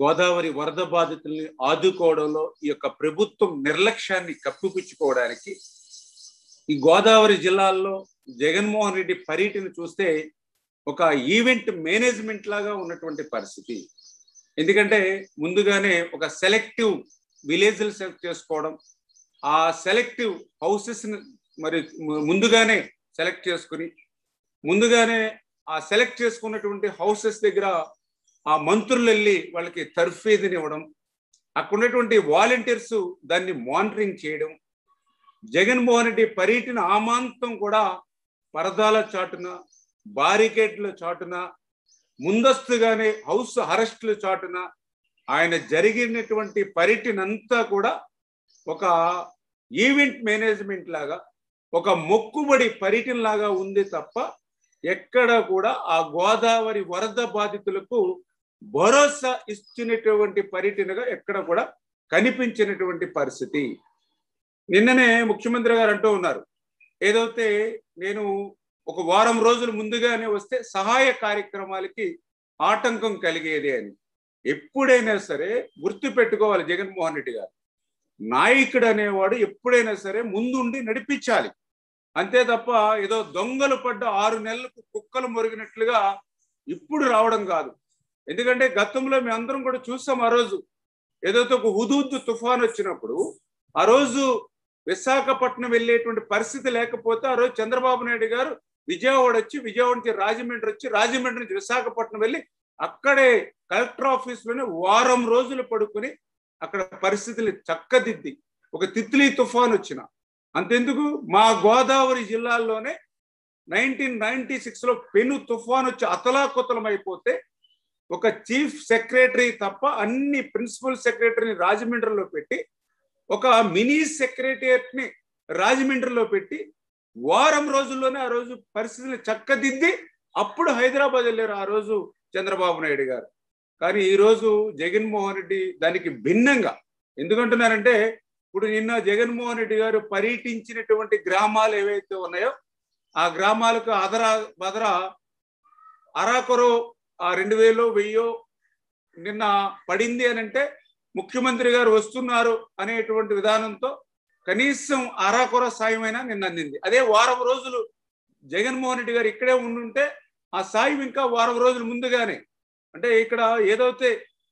గోదావరి వరద బాధితుల్ని ఆదుకోవడంలో ఈ యొక్క ప్రభుత్వం నిర్లక్ష్యాన్ని కప్పిపుచ్చుకోవడానికి ఈ గోదావరి జిల్లాల్లో జగన్మోహన్ రెడ్డి పర్యటన చూస్తే ఒక ఈవెంట్ మేనేజ్మెంట్ లాగా ఉన్నటువంటి పరిస్థితి ఎందుకంటే ముందుగానే ఒక సెలెక్టివ్ విలేజ్లు సెలెక్ట్ చేసుకోవడం ఆ సెలెక్టివ్ హౌసెస్ మరి ముందుగానే సెలెక్ట్ చేసుకుని ముందుగానే ఆ సెలెక్ట్ చేసుకున్నటువంటి హౌసెస్ దగ్గర ఆ మంత్రులు వెళ్ళి వాళ్ళకి తర్ఫీదుని ఇవ్వడం అక్కడ ఉన్నటువంటి వాలంటీర్స్ దాన్ని మానిటరింగ్ చేయడం జగన్మోహన్ రెడ్డి పర్యటన ఆమాంతం కూడా పరదాల చాటున బారికేడ్ల చాటున ముందస్తుగానే హౌస్ అరెస్టుల చాటున ఆయన జరిగినటువంటి పర్యటన అంతా కూడా ఒక ఈవెంట్ మేనేజ్మెంట్ లాగా ఒక మొక్కుబడి పర్యటన లాగా ఉంది తప్ప ఎక్కడ కూడా ఆ గోదావరి వరద బాధితులకు భరోసా ఇచ్చినటువంటి పర్యటనగా ఎక్కడ కూడా కనిపించినటువంటి పరిస్థితి నిన్ననే ముఖ్యమంత్రి గారు అంటూ ఉన్నారు ఏదైతే నేను ఒక వారం రోజులు ముందుగానే వస్తే సహాయ కార్యక్రమాలకి ఆటంకం కలిగేది అని ఎప్పుడైనా సరే గుర్తు పెట్టుకోవాలి జగన్మోహన్ రెడ్డి గారు నాయకుడు అనేవాడు ఎప్పుడైనా సరే ముందుండి నడిపించాలి అంతే తప్ప ఏదో దొంగలు పడ్డ ఆరు నెలలకు కుక్కలు మొరిగినట్లుగా ఇప్పుడు రావడం కాదు ఎందుకంటే గతంలో మేము అందరం కూడా చూసాం ఆ రోజు ఏదైతే ఒక హుదూద్దు తుఫాన్ వచ్చినప్పుడు ఆ రోజు విశాఖపట్నం వెళ్ళేటువంటి పరిస్థితి లేకపోతే ఆ రోజు చంద్రబాబు నాయుడు గారు విజయవాడ వచ్చి విజయవాడ నుంచి రాజమండ్రి వచ్చి రాజమండ్రి నుంచి విశాఖపట్నం వెళ్ళి అక్కడే కలెక్టర్ ఆఫీస్ లోనే వారం రోజులు పడుకొని అక్కడ పరిస్థితులు చక్కదిద్ది ఒక తిత్లీ తుఫాన్ వచ్చిన అంతెందుకు మా గోదావరి జిల్లాల్లోనే నైన్టీన్ నైన్టీ సిక్స్ లో పెను తుఫాన్ వచ్చి అతలాకుతలం అయిపోతే ఒక చీఫ్ సెక్రటరీ తప్ప అన్ని ప్రిన్సిపల్ సెక్రటరీని రాజమండ్రిలో పెట్టి ఒక మినీ సెక్రటరియట్ ని రాజమండ్రిలో పెట్టి వారం రోజుల్లోనే ఆ రోజు పరిస్థితిని చక్కదిద్ది అప్పుడు హైదరాబాద్ వెళ్ళారు ఆ రోజు చంద్రబాబు నాయుడు గారు కానీ ఈ రోజు జగన్మోహన్ రెడ్డి దానికి భిన్నంగా ఎందుకంటున్నారంటే ఇప్పుడు నిన్న జగన్మోహన్ రెడ్డి గారు పర్యటించినటువంటి గ్రామాలు ఏవైతే ఉన్నాయో ఆ గ్రామాలకు అదరా బదర అరాకొరో ఆ రెండు వేలు వెయ్యో నిన్న పడింది అని అంటే ముఖ్యమంత్రి గారు వస్తున్నారు అనేటువంటి విధానంతో కనీసం అరాకొర సాయమైనా నిన్న అందింది అదే వారం రోజులు జగన్మోహన్ రెడ్డి గారు ఇక్కడే ఉండుంటే ఆ సాయం ఇంకా వారం రోజులు ముందుగానే అంటే ఇక్కడ ఏదైతే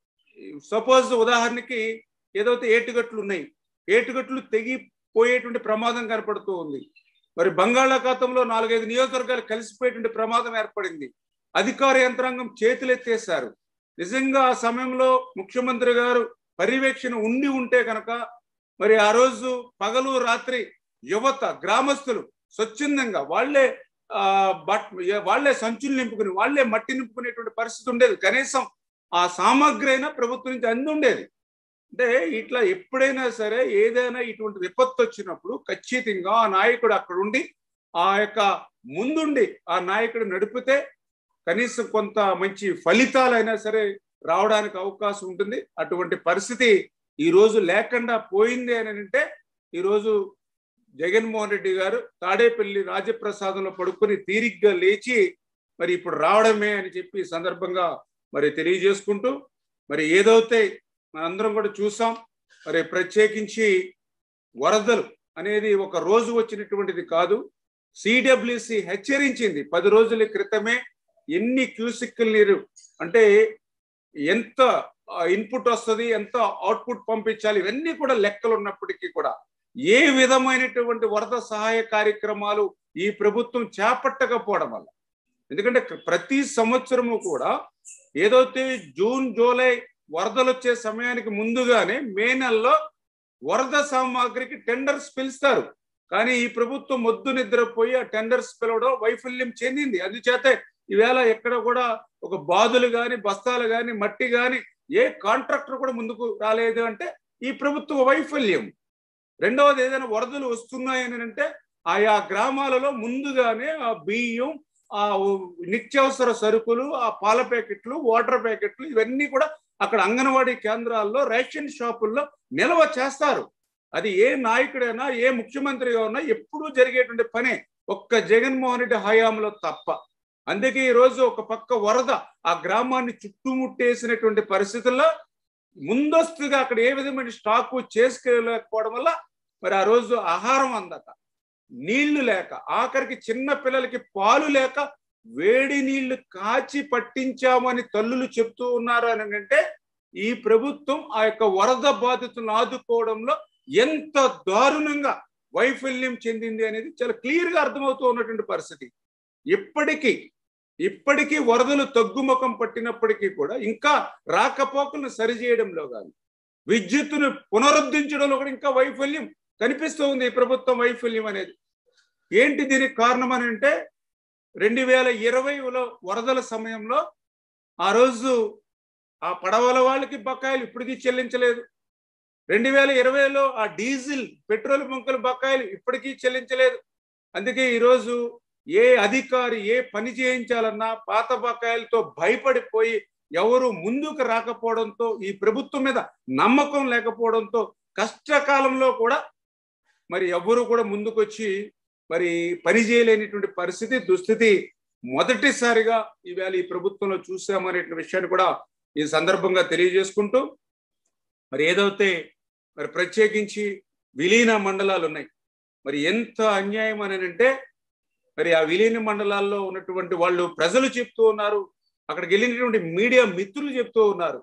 సపోజ్ ఉదాహరణకి ఏదైతే ఏటుగట్లు ఉన్నాయి ఏటుగట్లు తెగిపోయేటువంటి ప్రమాదం కనపడుతూ ఉంది మరి బంగాళాఖాతంలో నాలుగైదు నియోజకవర్గాలు కలిసిపోయేటువంటి ప్రమాదం ఏర్పడింది అధికార యంత్రాంగం చేతులెత్తేశారు నిజంగా ఆ సమయంలో ముఖ్యమంత్రి గారు పర్యవేక్షణ ఉండి ఉంటే కనుక మరి ఆ రోజు పగలు రాత్రి యువత గ్రామస్తులు స్వచ్ఛందంగా వాళ్లే ఆ బట్ వాళ్లే సంచులు నింపుకుని వాళ్లే మట్టి నింపుకునేటువంటి పరిస్థితి ఉండేది కనీసం ఆ సామాగ్రి అయినా ప్రభుత్వం నుంచి అంది ఉండేది అంటే ఇట్లా ఎప్పుడైనా సరే ఏదైనా ఇటువంటి విపత్తు వచ్చినప్పుడు ఖచ్చితంగా ఆ నాయకుడు అక్కడ ఉండి ఆ యొక్క ముందుండి ఆ నాయకుడు నడిపితే కనీసం కొంత మంచి ఫలితాలైనా సరే రావడానికి అవకాశం ఉంటుంది అటువంటి పరిస్థితి ఈ రోజు లేకుండా పోయింది అని అంటే ఈరోజు జగన్మోహన్ రెడ్డి గారు తాడేపల్లి రాజప్రసాదంలో పడుకొని తీరిగ్గా లేచి మరి ఇప్పుడు రావడమే అని చెప్పి సందర్భంగా మరి తెలియజేసుకుంటూ మరి ఏదైతే మనందరం కూడా చూసాం మరి ప్రత్యేకించి వరదలు అనేది ఒక రోజు వచ్చినటువంటిది కాదు సిడబ్ల్యూసి హెచ్చరించింది పది రోజుల క్రితమే ఎన్ని క్యూసిక్ నీరు అంటే ఎంత ఇన్పుట్ వస్తుంది ఎంత అవుట్పుట్ పంపించాలి ఇవన్నీ కూడా లెక్కలు ఉన్నప్పటికీ కూడా ఏ విధమైనటువంటి వరద సహాయ కార్యక్రమాలు ఈ ప్రభుత్వం చేపట్టకపోవడం వల్ల ఎందుకంటే ప్రతి సంవత్సరము కూడా ఏదైతే జూన్ జూలై వరదలు వచ్చే సమయానికి ముందుగానే మే నెలలో వరద సామాగ్రికి టెండర్స్ పిలుస్తారు కానీ ఈ ప్రభుత్వం మొద్దు నిద్రపోయి ఆ టెండర్స్ పిలవడం వైఫల్యం చెందింది అందుచేత ఈవేళ ఎక్కడ కూడా ఒక బాదులు కానీ బస్తాలు కానీ మట్టి కానీ ఏ కాంట్రాక్టర్ కూడా ముందుకు రాలేదు అంటే ఈ ప్రభుత్వ వైఫల్యం రెండవది ఏదైనా వరదలు వస్తున్నాయని అంటే ఆయా గ్రామాలలో ముందుగానే ఆ బియ్యం ఆ నిత్యావసర సరుకులు ఆ పాల ప్యాకెట్లు వాటర్ ప్యాకెట్లు ఇవన్నీ కూడా అక్కడ అంగన్వాడీ కేంద్రాల్లో రేషన్ షాపుల్లో నిల్వ చేస్తారు అది ఏ నాయకుడైనా ఏ ముఖ్యమంత్రిగా ఉన్నా ఎప్పుడూ జరిగేటువంటి పనే ఒక్క జగన్మోహన్ రెడ్డి హయాంలో తప్ప అందుకే ఈ రోజు ఒక పక్క వరద ఆ గ్రామాన్ని చుట్టుముట్టేసినటువంటి పరిస్థితుల్లో ముందస్తుగా అక్కడ ఏ విధమైన స్టాకు చేసుకోలేకపోవడం వల్ల మరి ఆ రోజు ఆహారం అందక నీళ్లు లేక ఆఖరికి చిన్న పిల్లలకి పాలు లేక వేడి నీళ్లు కాచి పట్టించామని తల్లులు చెప్తూ ఉన్నారు అని అంటే ఈ ప్రభుత్వం ఆ యొక్క వరద బాధితులను ఆదుకోవడంలో ఎంత దారుణంగా వైఫల్యం చెందింది అనేది చాలా క్లియర్ గా అర్థమవుతూ ఉన్నటువంటి పరిస్థితి ఇప్పటికీ ఇప్పటికీ వరదలు తగ్గుముఖం పట్టినప్పటికీ కూడా ఇంకా రాకపోకలను సరిచేయడంలో కానీ విద్యుత్తును పునరుద్ధరించడంలో కూడా ఇంకా వైఫల్యం కనిపిస్తూ ఉంది ఈ ప్రభుత్వం వైఫల్యం అనేది ఏంటి దీనికి కారణం అని అంటే రెండు వేల ఇరవైలో వరదల సమయంలో ఆ రోజు ఆ పడవల వాళ్ళకి బకాయిలు ఇప్పటికీ చెల్లించలేదు రెండు వేల ఇరవైలో ఆ డీజిల్ పెట్రోల్ బంకుల బకాయిలు ఇప్పటికీ చెల్లించలేదు అందుకే ఈరోజు ఏ అధికారి ఏ పని చేయించాలన్నా పాత బకాయిలతో భయపడిపోయి ఎవరు ముందుకు రాకపోవడంతో ఈ ప్రభుత్వం మీద నమ్మకం లేకపోవడంతో కష్టకాలంలో కూడా మరి ఎవరు కూడా ముందుకొచ్చి మరి పని చేయలేనిటువంటి పరిస్థితి దుస్థితి మొదటిసారిగా ఈవేళ ఈ ప్రభుత్వంలో చూసామనేటువంటి విషయాన్ని కూడా ఈ సందర్భంగా తెలియజేసుకుంటూ మరి ఏదైతే మరి ప్రత్యేకించి విలీన మండలాలు ఉన్నాయి మరి ఎంత అన్యాయం అని అంటే మరి ఆ విలీన మండలాల్లో ఉన్నటువంటి వాళ్ళు ప్రజలు చెప్తూ ఉన్నారు అక్కడికి వెళ్ళినటువంటి మీడియా మిత్రులు చెప్తూ ఉన్నారు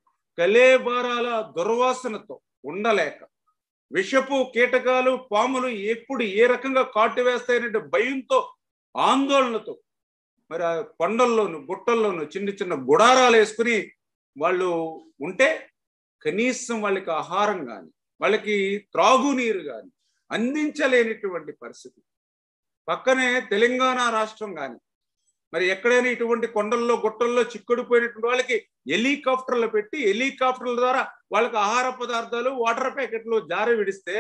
కలేబారాల దుర్వాసనతో ఉండలేక విషపు కీటకాలు పాములు ఎప్పుడు ఏ రకంగా కాటు వేస్తాయనే భయంతో ఆందోళనతో మరి ఆ కొండల్లోను గుట్టల్లోను చిన్న చిన్న గుడారాలు వేసుకుని వాళ్ళు ఉంటే కనీసం వాళ్ళకి ఆహారం కానీ వాళ్ళకి త్రాగునీరు కానీ అందించలేనిటువంటి పరిస్థితి పక్కనే తెలంగాణ రాష్ట్రం కానీ మరి ఎక్కడైనా ఇటువంటి కొండల్లో గుట్టల్లో చిక్కుడిపోయినటువంటి వాళ్ళకి హెలికాప్టర్లు పెట్టి హెలికాప్టర్ల ద్వారా వాళ్ళకి ఆహార పదార్థాలు వాటర్ ప్యాకెట్లు జారి విడిస్తే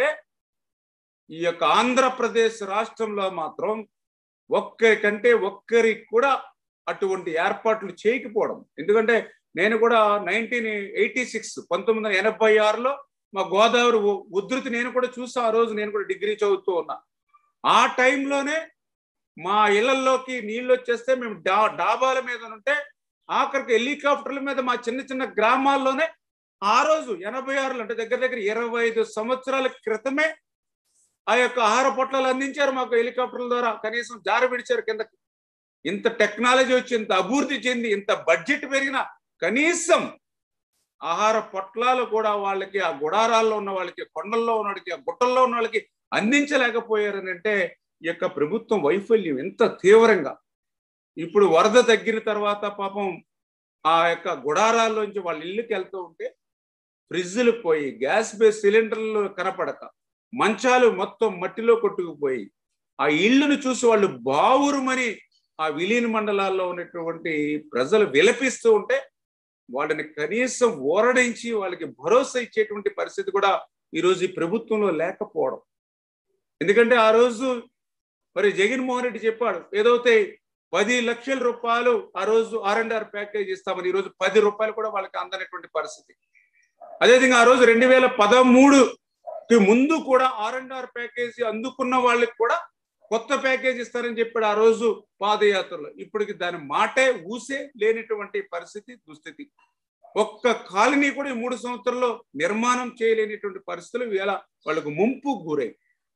ఈ యొక్క ఆంధ్రప్రదేశ్ రాష్ట్రంలో మాత్రం ఒక్కరికంటే ఒక్కరికి కూడా అటువంటి ఏర్పాట్లు చేయకపోవడం ఎందుకంటే నేను కూడా నైన్టీన్ ఎయిటీ సిక్స్ పంతొమ్మిది వందల ఎనభై ఆరులో మా గోదావరి ఉధృతి నేను కూడా చూసా ఆ రోజు నేను కూడా డిగ్రీ చదువుతూ ఉన్నా ఆ టైంలోనే మా ఇళ్లలోకి నీళ్ళు వచ్చేస్తే మేము డా డాబాల మీద ఉంటే ఆఖరికి హెలికాప్టర్ల మీద మా చిన్న చిన్న గ్రామాల్లోనే ఆ రోజు ఎనభై ఆరులో అంటే దగ్గర దగ్గర ఇరవై ఐదు సంవత్సరాల క్రితమే ఆ యొక్క ఆహార పొట్లాలు అందించారు మాకు హెలికాప్టర్ల ద్వారా కనీసం జారి విడిచారు కిందకి ఇంత టెక్నాలజీ వచ్చి ఇంత అభివృద్ధి చెంది ఇంత బడ్జెట్ పెరిగిన కనీసం ఆహార పొట్లాలు కూడా వాళ్ళకి ఆ గుడారాల్లో ఉన్న వాళ్ళకి కొండల్లో ఉన్న వాళ్ళకి ఆ గుట్టల్లో ఉన్న వాళ్ళకి అందించలేకపోయారని అంటే ఈ యొక్క ప్రభుత్వం వైఫల్యం ఎంత తీవ్రంగా ఇప్పుడు వరద తగ్గిన తర్వాత పాపం ఆ యొక్క గుడారాల్లోంచి వాళ్ళ ఇల్లుకి వెళ్తూ ఉంటే ఫ్రిడ్జ్లు పోయి గ్యాస్ బేస్ సిలిండర్లు కనపడక మంచాలు మొత్తం మట్టిలో కొట్టుకుపోయి ఆ ఇళ్ళను చూసి వాళ్ళు బావురుమని ఆ విలీన మండలాల్లో ఉన్నటువంటి ప్రజలు విలపిస్తూ ఉంటే వాళ్ళని కనీసం ఓరడించి వాళ్ళకి భరోసా ఇచ్చేటువంటి పరిస్థితి కూడా ఈరోజు ఈ ప్రభుత్వంలో లేకపోవడం ఎందుకంటే ఆ రోజు మరి జగన్మోహన్ రెడ్డి చెప్పాడు ఏదైతే పది లక్షల రూపాయలు ఆ రోజు ఆర్ అండ్ ఆర్ ప్యాకేజ్ ఇస్తామని ఈ రోజు పది రూపాయలు కూడా వాళ్ళకి అందనటువంటి పరిస్థితి అదేవిధంగా ఆ రోజు రెండు వేల పదమూడుకి ముందు కూడా ఆర్ అండ్ ఆర్ ప్యాకేజీ అందుకున్న వాళ్ళకి కూడా కొత్త ప్యాకేజ్ ఇస్తారని చెప్పాడు ఆ రోజు పాదయాత్రలో ఇప్పటికి దాని మాటే ఊసే లేనటువంటి పరిస్థితి దుస్థితి ఒక్క కాలనీ కూడా ఈ మూడు సంవత్సరాల్లో నిర్మాణం చేయలేనిటువంటి పరిస్థితులు ఇవాళ వాళ్ళకు ముంపు గురై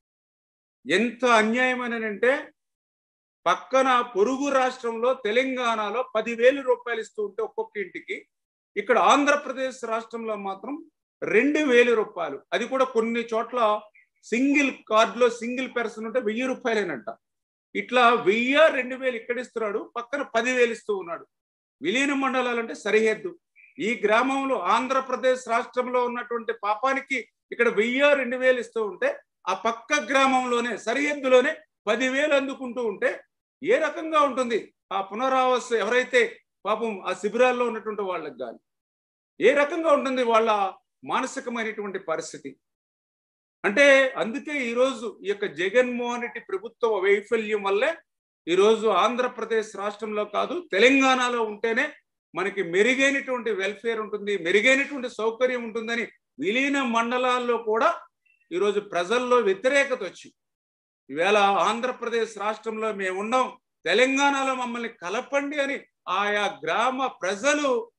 ఎంత అన్యాయం అంటే పక్కన పొరుగు రాష్ట్రంలో తెలంగాణలో పదివేలు రూపాయలు ఇస్తూ ఉంటే ఒక్కొక్క ఇంటికి ఇక్కడ ఆంధ్రప్రదేశ్ రాష్ట్రంలో మాత్రం రెండు వేలు రూపాయలు అది కూడా కొన్ని చోట్ల సింగిల్ కార్డులో సింగిల్ పర్సన్ ఉంటే వెయ్యి రూపాయలేనంట ఇట్లా వెయ్యి రెండు వేలు ఇక్కడ ఇస్తున్నాడు పక్కన పదివేలు ఇస్తూ ఉన్నాడు విలీన మండలాలు అంటే సరిహద్దు ఈ గ్రామంలో ఆంధ్రప్రదేశ్ రాష్ట్రంలో ఉన్నటువంటి పాపానికి ఇక్కడ వెయ్యి రెండు వేలు ఇస్తూ ఉంటే ఆ పక్క గ్రామంలోనే సరిహద్దులోనే పదివేలు అందుకుంటూ ఉంటే ఏ రకంగా ఉంటుంది ఆ పునరావాస ఎవరైతే పాపం ఆ శిబిరాల్లో ఉన్నటువంటి వాళ్ళకి కానీ ఏ రకంగా ఉంటుంది వాళ్ళ మానసికమైనటువంటి పరిస్థితి అంటే అందుకే ఈరోజు ఈ యొక్క జగన్మోహన్ రెడ్డి ప్రభుత్వ వైఫల్యం వల్లే ఈరోజు ఆంధ్రప్రదేశ్ రాష్ట్రంలో కాదు తెలంగాణలో ఉంటేనే మనకి మెరుగైనటువంటి వెల్ఫేర్ ఉంటుంది మెరుగైనటువంటి సౌకర్యం ఉంటుందని విలీన మండలాల్లో కూడా ఈరోజు ప్రజల్లో వ్యతిరేకత వచ్చి ఈవేళ ఆంధ్రప్రదేశ్ రాష్ట్రంలో మేము ఉన్నాం తెలంగాణలో మమ్మల్ని కలపండి అని ఆయా గ్రామ ప్రజలు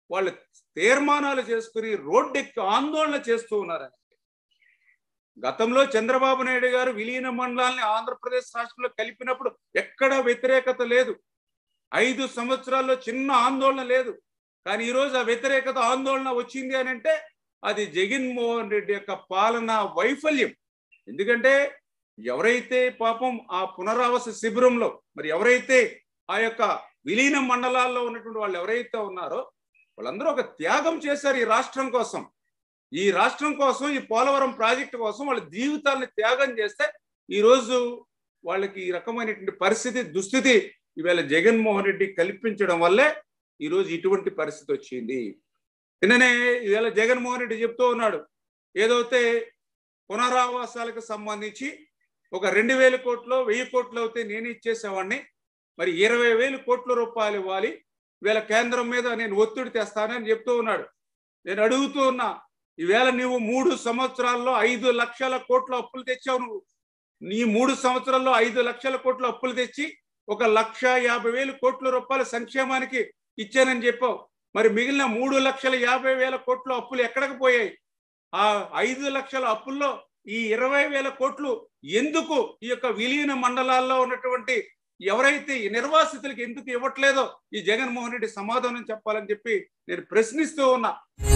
వాళ్ళు తీర్మానాలు చేసుకుని రోడ్డెక్కి ఆందోళన చేస్తూ ఉన్నారని గతంలో చంద్రబాబు నాయుడు గారు విలీన మండలాన్ని ఆంధ్రప్రదేశ్ రాష్ట్రంలో కలిపినప్పుడు ఎక్కడ వ్యతిరేకత లేదు ఐదు సంవత్సరాల్లో చిన్న ఆందోళన లేదు కానీ ఈరోజు ఆ వ్యతిరేకత ఆందోళన వచ్చింది అని అంటే అది జగన్మోహన్ రెడ్డి యొక్క పాలన వైఫల్యం ఎందుకంటే ఎవరైతే పాపం ఆ పునరావాస శిబిరంలో మరి ఎవరైతే ఆ యొక్క విలీన మండలాల్లో ఉన్నటువంటి వాళ్ళు ఎవరైతే ఉన్నారో వాళ్ళందరూ ఒక త్యాగం చేశారు ఈ రాష్ట్రం కోసం ఈ రాష్ట్రం కోసం ఈ పోలవరం ప్రాజెక్టు కోసం వాళ్ళ జీవితాలను త్యాగం చేస్తే ఈరోజు వాళ్ళకి ఈ రకమైనటువంటి పరిస్థితి దుస్థితి ఈవేళ జగన్మోహన్ రెడ్డి కల్పించడం వల్లే ఈరోజు ఇటువంటి పరిస్థితి వచ్చింది నిన్ననే ఈవేళ జగన్మోహన్ రెడ్డి చెప్తూ ఉన్నాడు ఏదైతే పునరావాసాలకు సంబంధించి ఒక రెండు వేల కోట్లు వెయ్యి కోట్లు అయితే నేను ఇచ్చేసేవాడిని మరి ఇరవై వేలు కోట్ల రూపాయలు ఇవ్వాలి ఈవేళ కేంద్రం మీద నేను ఒత్తిడి తెస్తానని చెప్తూ ఉన్నాడు నేను అడుగుతూ ఉన్నా ఈవేళ నువ్వు మూడు సంవత్సరాల్లో ఐదు లక్షల కోట్ల అప్పులు తెచ్చావు నువ్వు నీ మూడు సంవత్సరాల్లో ఐదు లక్షల కోట్ల అప్పులు తెచ్చి ఒక లక్ష యాభై వేలు కోట్ల రూపాయల సంక్షేమానికి ఇచ్చానని చెప్పావు మరి మిగిలిన మూడు లక్షల యాభై వేల కోట్ల అప్పులు ఎక్కడికి పోయాయి ఆ ఐదు లక్షల అప్పుల్లో ఈ ఇరవై వేల కోట్లు ఎందుకు ఈ యొక్క విలీన మండలాల్లో ఉన్నటువంటి ఎవరైతే ఈ నిర్వాసితులకు ఎందుకు ఇవ్వట్లేదో ఈ జగన్మోహన్ రెడ్డి సమాధానం చెప్పాలని చెప్పి నేను ప్రశ్నిస్తూ ఉన్నా